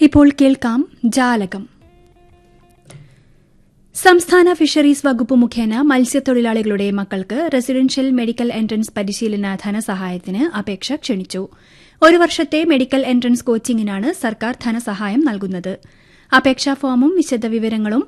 ഇപ്പോൾ കേൾക്കാം ജാലകം സംസ്ഥാന ഫിഷറീസ് വകുപ്പ് മുഖേന മത്സ്യത്തൊഴിലാളികളുടെ മക്കൾക്ക് റെസിഡൻഷ്യൽ മെഡിക്കൽ എൻട്രൻസ് പരിശീലന ധനസഹായത്തിന് അപേക്ഷ ക്ഷണിച്ചു ഒരു വർഷത്തെ മെഡിക്കൽ എൻട്രൻസ് കോച്ചിംഗിനാണ് സർക്കാർ ധനസഹായം നൽകുന്നത് അപേക്ഷാ ഫോമും വിശദവിവരങ്ങളും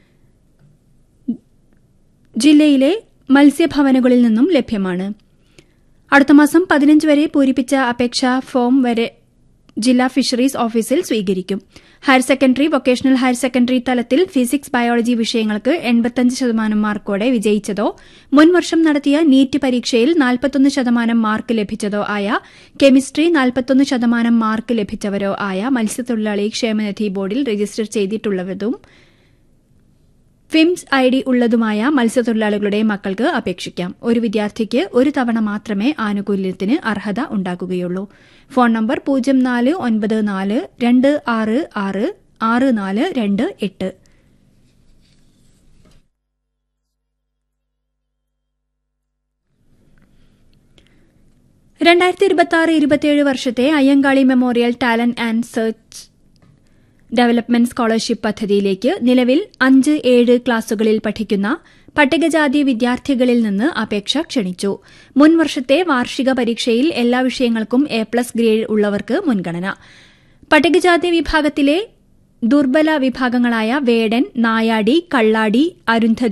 ജില്ലയിലെ മത്സ്യഭവനുകളിൽ നിന്നും ലഭ്യമാണ് അടുത്ത മാസം പതിനഞ്ച് വരെ പൂരിപ്പിച്ച അപേക്ഷാ ഫോം വരെ ജില്ലാ ഫിഷറീസ് ഓഫീസിൽ സ്വീകരിക്കും higher secondary vocational higher secondary തലത്തിൽ ഫിസിക്സ് ബയോളജി വിഷയങ്ങൾക്ക് എൺപത്തഞ്ച് ശതമാനം മാർക്കോടെ വിജയിച്ചതോ മുൻവർഷം നടത്തിയ നീറ്റ് പരീക്ഷയിൽ നാൽപ്പത്തൊന്ന് ശതമാനം മാർക്ക് ലഭിച്ചതോ ആയ കെമിസ്ട്രി നാൽപ്പത്തൊന്ന് ശതമാനം മാർക്ക് ലഭിച്ചവരോ ആയ മത്സ്യത്തൊഴിലാളി ക്ഷേമനിധി ബോർഡിൽ രജിസ്റ്റർ ചെയ്തിട്ടുള്ളതും ഫിംസ് ഐ ഡി ഉള്ളതുമായ മത്സ്യത്തൊഴിലാളികളുടെ മക്കൾക്ക് അപേക്ഷിക്കാം ഒരു വിദ്യാർത്ഥിക്ക് ഒരു തവണ മാത്രമേ ആനുകൂല്യത്തിന് അർഹത ഉണ്ടാകുകയുള്ളൂ ഫോൺ നമ്പർ പൂജ്യം നാല് ഒൻപത് നാല് രണ്ട് ആറ് ആറ് ആറ് നാല് രണ്ട് എട്ട് രണ്ടായിരത്തി ഇരുപത്തി ആറ് ഇരുപത്തിയേഴ് വർഷത്തെ Ayyankali memorial talent and search development scholarship പദ്ധതിയിലേക്ക് നിലവിൽ അഞ്ച് ഏഴ് ക്ലാസുകളിൽ പഠിക്കുന്ന പട്ടികജാതി വിദ്യാർത്ഥികളിൽ നിന്ന് അപേക്ഷ ക്ഷണിച്ചു മുൻ വർഷത്തെ വാർഷിക പരീക്ഷയിൽ എല്ലാ വിഷയങ്ങൾക്കും എ പ്ലസ് ഗ്രേഡ് ഉള്ളവർക്ക് മുൻഗണന പട്ടികജാതി വിഭാഗത്തിലെ ദുർബല വിഭാഗങ്ങളായ വേടൻ നായാടി കള്ളാടി അരുന്ധതി